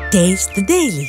Taste the Daily.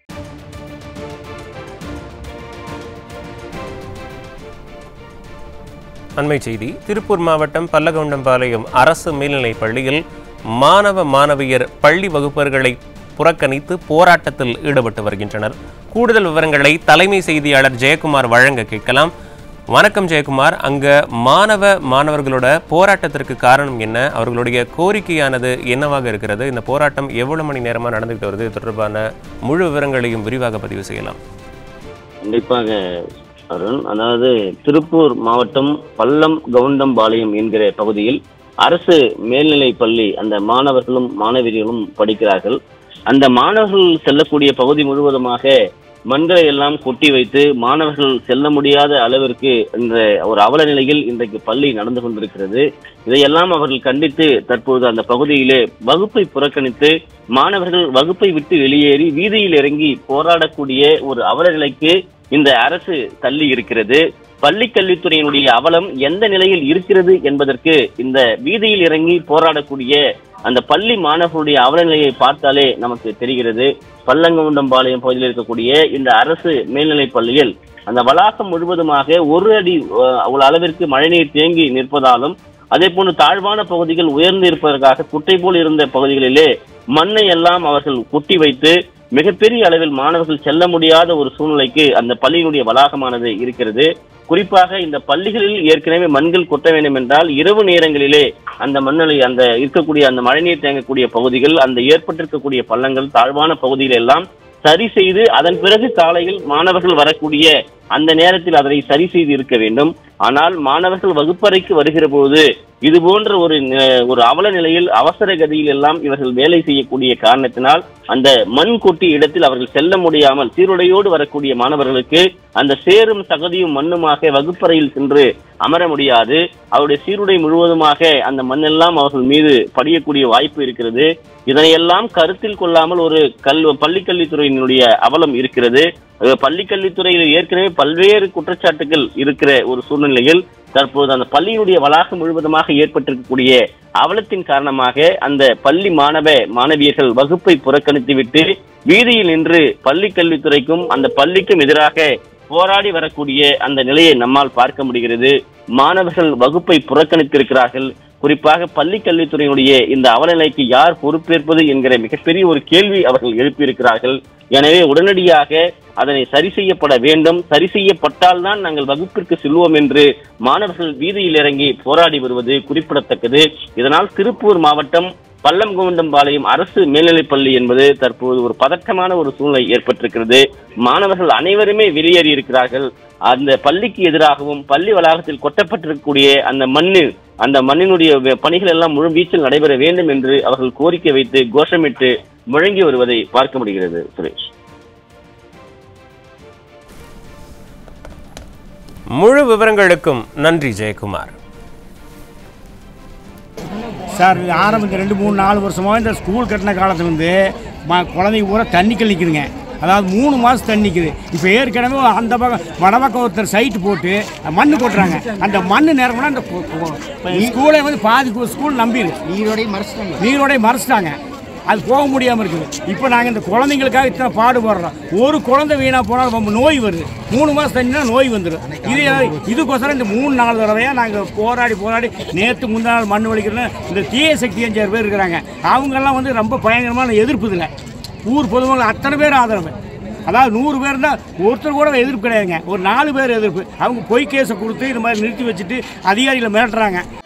அண்மை செய்தி திருப்பூர் மாவட்டம் பல்லகவுண்டம்பாளையம் அரசு மேல்நிலைப் பள்ளியில் மாணவ மாணவியர் பள்ளி வகுப்பர்களை புறக்கணித்து போராட்டத்தில் ஈடுபட்டு வருகின்றனர் கூடுதல் விவரங்களை தலைமை செய்தியாளர் ஜெயக்குமார் வழங்க கேட்கலாம் வணக்கம் ஜெயக்குமார் அங்க மாணவ மாணவர்களோட போராட்டத்திற்கு காரணம் என்ன அவர்களுடைய கோரிக்கையானது என்னவாக இருக்கிறது இந்த போராட்டம் எவ்வளவு மணி நேரமா நடந்துகிட்டு வருது இது தொடர்பான முழு விவரங்களையும் விரிவாக பதிவு செய்யலாம் கண்டிப்பாக அருண் அதாவது திருப்பூர் மாவட்டம் பல்லம் கவுண்டம்பாளையம் என்கிற பகுதியில் அரசு மேல்நிலை பள்ளி அந்த மாணவர்களும் மாணவியர்களும் படிக்கிறார்கள் அந்த மாணவர்கள் செல்லக்கூடிய பகுதி முழுவதுமாக மண்களை எல்லாம் கொட்டி வைத்து மாணவர்கள் செல்ல முடியாத அளவிற்கு இந்த ஒரு அவல நிலையில் இன்றைக்கு பள்ளி நடந்து கொண்டிருக்கிறது இதையெல்லாம் அவர்கள் கண்டித்து தற்போது அந்த பகுதியிலே வகுப்பை புறக்கணித்து மாணவர்கள் வகுப்பை விட்டு வெளியேறி வீதியில் இறங்கி போராடக்கூடிய ஒரு அவல நிலைக்கு இந்த அரசு தள்ளி இருக்கிறது பள்ளி கல்வித்துறையினுடைய அவலம் எந்த நிலையில் இருக்கிறது என்பதற்கு இந்த வீதியில் இறங்கி போராடக்கூடிய அந்த பள்ளி மாணவர்களுடைய அவல நிலையை பார்த்தாலே நமக்கு தெரிகிறது பல்லங்கவுண்டம்பாளையம் பகுதியில் இருக்கக்கூடிய இந்த அரசு மேல்நிலைப் பள்ளியில் அந்த வளாகம் முழுவதுமாக ஒரு அடி அஹ், அவ்வளவு அளவிற்கு மழைநீர் தேங்கி நிற்பதாலும் அதே போன்று தாழ்வான பகுதிகள் உயர்ந்து இருப்பதற்காக குட்டை போல் இருந்த பகுதிகளிலே மண்ணை எல்லாம் அவர்கள் கொட்டி வைத்து மிகப்பெரிய அளவில் மாணவர்கள் செல்ல முடியாத ஒரு சூழ்நிலைக்கு அந்த பள்ளியினுடைய வளாகமானது இருக்கிறது குறிப்பாக இந்த பள்ளிகளில் ஏற்கனவே மண்கள் கொட்ட வேண்டும் என்றால் இரவு நேரங்களிலே அந்த மண்ணலை அந்த இருக்கக்கூடிய அந்த மழைநீர் தேங்கக்கூடிய பகுதிகள் அந்த ஏற்பட்டிருக்கக்கூடிய பள்ளங்கள் தாழ்வான பகுதிகள் எல்லாம் சரி செய்து அதன் பிறகு காலையில் மாணவர்கள் வரக்கூடிய அந்த நேரத்தில் அதனை சரி செய்து இருக்க வேண்டும் ஆனால் மாணவர்கள் வகுப்பறைக்கு வருகிற போது இது போன்ற ஒரு ந- ஒரு அவல நிலையில் அவசர கதியில் எல்லாம் இவர்கள் வேலை செய்யக்கூடிய காரணத்தினால் அந்த மண் கொட்டி இடத்தில் அவர்கள் செல்ல முடியாமல் சீருடையோடு வரக்கூடிய மாணவர்களுக்கு அந்த சேரும் சகதியும் மண்ணுமாக வகுப்பறையில் சென்று அமர முடியாது அவருடைய சீருடை முழுவதுமாக அந்த மண்ணெல்லாம் அவர்கள் மீது படியக்கூடிய வாய்ப்பு இருக்கிறது இதனையெல்லாம் கருத்தில் கொள்ளாமல் ஒரு கல் பள்ளிக்கல்வித்துறையினுடைய அவலம் இருக்கிறது அஹ் பள்ளிக்கல்வித்துறையில் ஏற்கனவே பல்வேறு குற்றச்சாட்டுகள் இருக்கிற ஒரு சூழ்நிலையில் தற்போது அந்த பள்ளியினுடைய வளாகம் முழுவதுமாக ஏற்பட்டிருக்கக்கூடிய அவலத்தின் காரணமாக அந்த பள்ளி மாணவ மாணவியர்கள் வகுப்பை புறக்கணித்துவிட்டு வீதியில் நின்று பள்ளி கல்வித்துறைக்கும் அந்த பள்ளிக்கும் எதிராக போராடி வரக்கூடிய அந்த நிலையை நம்மால் பார்க்க முடிகிறது மாணவர்கள் வகுப்பை புறக்கணித்திருக்கிறார்கள் குறிப்பாக பள்ளி கல்வித்துறையினுடைய இந்த அவலநிலைக்கு யார் பொறுப்பேற்பது என்கிற மிகப்பெரிய ஒரு கேள்வி அவர்கள் எழுப்பியிருக்கிறார்கள் எனவே உடனடியாக அதனை சரி செய்யப்பட வேண்டும் சரி செய்யப்பட்டால்தான் நாங்கள் வகுப்பிற்கு செல்வோம் என்று மாணவர்கள் வீதியில் இறங்கி போராடி வருவது குறிப்பிடத்தக்கது இதனால் திருப்பூர் மாவட்டம் பல்லம்கவுண்டம்பாளையம் அரசு மேல்நிலைப் பள்ளி என்பது தற்போது ஒரு பதட்டமான ஒரு சூழ்நிலை ஏற்பட்டிருக்கிறது மாணவர்கள் அனைவருமே வெளியேறி இருக்கிறார்கள் அந்த பள்ளிக்கு எதிராகவும் பள்ளி வளாகத்தில் கொட்டப்பட்டிருக்கக்கூடிய அந்த மண்ணு அந்த மண்ணினுடைய வே- பணிகள் எல்லாம் முழு வீச்சில் நடைபெற வேண்டும் என்று அவர்கள் கோரிக்கை வைத்து கோஷமிட்டு முழங்கி வருவதை பார்க்க முடிகிறது சுரேஷ் முழு விவரங்களுக்கும் நன்றி ஜெயக்குமார் சார் இது ஆரம்பித்த ரெண்டு மூணு நாலு வருஷமாக இந்த ஸ்கூல் கட்டின காலத்துலேருந்து ம குழந்தைங்க பூரா தண்ணிக்கல் நிற்குதுங்க அதாவது மூணு மாதம் தண்ணி நிற்குது இப்போ ஏற்கனவே அந்த பக்கம் வடபக்கம் ஒருத்தர் சைட்டு போட்டு மண் கொட்டுறாங்க அந்த மண் நேரம்னா அந்த கு- கு- ஸ்கூலை வந்து பாதி கு- ஸ்கூல் நம்பிடு நீரோடய மறைச்சிட்டாங்க நீரோடய மறைச்சிட்டாங்க அது போக முடியாமல் இருக்குது இப்போ நாங்கள் இந்த குழந்தைங்களுக்காக இத்தனை பாடுபடுறோம் ஒரு குழந்தை வீணாக போனால் ரொம்ப நோய் வருது மூணு மாதம் தண்ணினா நோய் வந்துடும் இது இதுக்கோசரம் இந்த மூணு நாலு தடவையாக நாங்கள் போராடி போராடி நேற்று முந்தா நாள் மண் வலிக்கிறோன்னு இந்த தீய சக்தி அஞ்சாறு பேர் இருக்கிறாங்க அவங்கெல்லாம் வந்து ரொம்ப பயங்கரமான எதிர்ப்பு இதில் ஊர் பொதுமக்கள் அத்தனை பேர் ஆதரவு அதாவது நூறு பேர் தான் ஒருத்தர் கூட எதிர்ப்பு கிடையாதுங்க ஒரு நாலு பேர் எதிர்ப்பு அவங்க பொய் கேஸை கொடுத்து இது மாதிரி நிறுத்தி வச்சுட்டு அதிகாரிகளை மிரட்டுறாங்க